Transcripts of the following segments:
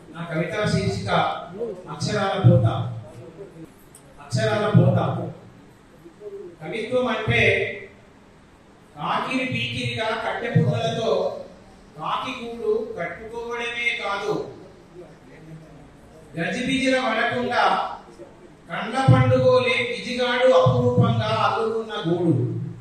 నా కవితా శీర్షిక అక్షరాల పోత అక్షరాల పోత కవిత్వం అంటే కాకిని పీకిరిగా కట్టె పుల్లలతో కాకి గూడు కట్టుకోవడమే కాదు గజిబిజిల పడకుండా కండ్ల పండుగోలే గిజిగాడు అపురూపంగా అల్లుకున్న గూడు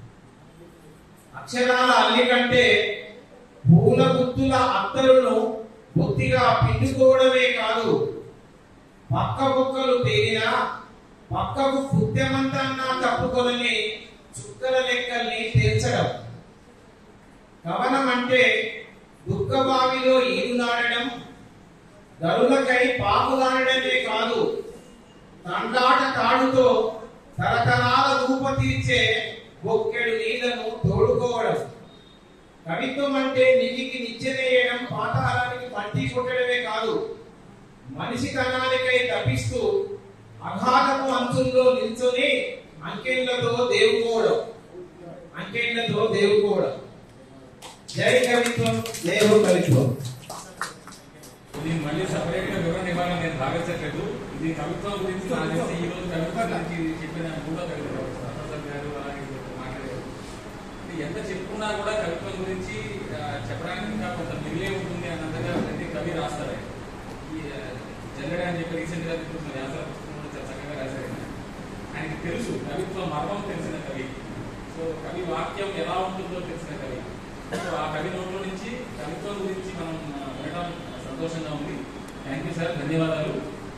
అక్షరాల అల్లి కంటే పూల గుత్తుల అత్తరును బొత్తిగా పిండుకోవడమే కాదు పక్క బొక్కలు తేలినా పక్కకు కృత్యమంతన్నా తప్పుకొనని చుక్కల లెక్కల్ని తేల్చడం కవనం అంటే దుఃఖ బావిలో ఈడులాడడం గరులకై పాపులాడడమే కాదు తండాట తాడుతో తరతరాల రూప తీర్చే బొక్కెడు నీళ్లను తోడుకోవడం కవిత్వం అంటే నిధికి నిచ్చెనేయడం పాతాళానికి మట్టి కొట్టడమే కాదు మనిషి కణానికై తప్పిస్తూ అఘాతపు అంచుల్లో నిల్చొని అంకెళ్లతో దేవుకోవడం అంకెళ్లతో దేవుకోవడం జై కవిత్వం దేవు కవిత్వం ఇది మళ్ళీ సపరేట్ గా వివరణ ఇవ్వాలని నేను భావించట్లేదు ఇది కవిత్వం గురించి నాకు తెలిసి ఈ రోజు కవిత్వం గురించి చెప్పిన మూడో కవిత ప్రొఫెసర్ గారు అలాగే ఇప్పుడు మాట్లాడారు ఇది ఎంత చెప్పుకున్నా కూడా కవిత్వం గురించి ఆ, చెప్పడానికి ఇంకా కొంత మిగిలే ఉంటుంది అన్నట్టుగా ప్రతి కవి రాస్తారు ఆయన. ఈ ఆ, జల్లెడ అని చెప్పి రీసెంట్ గా తీసుకున్న వ్యాస పుస్తకం కూడా చాలా చక్కగా రాశారు ఆయన. ఆయనకి తెలుసు కవిత్వం మర్మం తెలిసిన కవి సో కవి వాక్యం ఎలా ఉంటుందో తెలిసిన కవి సో ఆ కవి నోట్లో నుంచి కవిత్వం గురించి మనం ఆ, వినడం సంతోషంగా ఉంది థ్యాంక్ యూ సార్ ధన్యవాదాలు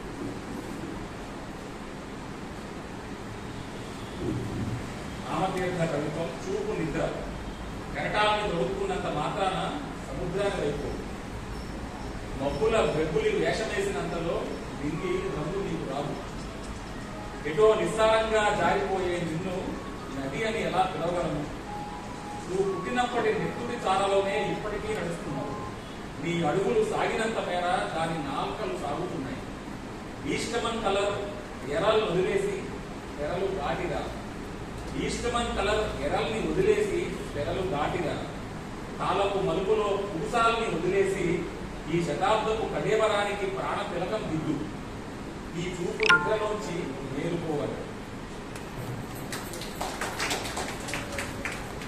రామతీర్థ కవిత్వం చూపు నిద్ర కెరటాలను తొడుక్కున్నంత మాత్రాన సముద్రాన్ని వైపు మబ్బుల వెబ్బులి వేషమేసినంతలో దింగి రంగు నీకు రాదు ఎటో నిస్సారంగా జారిపోయే నిన్ను నది అని ఎలా పిలవగలము నువ్వు పుట్టినప్పటి నెత్తుడి చారలోనే ఇప్పటికీ నడుస్తున్నావు నీ అడుగులు సాగినంత మేర దాని నాల్కలు సాగుతున్నాయి ఈస్టమన్ కలర్ ఎరలు వదిలేసి తెరలు దాటిగా ఈస్టమన్ కలర్ ఎరల్ని వదిలేసి తెరలు దాటిగా కాలపు మలుపులో పురుషాలని వదిలేసి ఈ శతాబ్దపు కడేవరానికి ప్రాణ తిలకం దిద్దు ఈ చూపు నిద్రలోంచి మేలుకోవాలి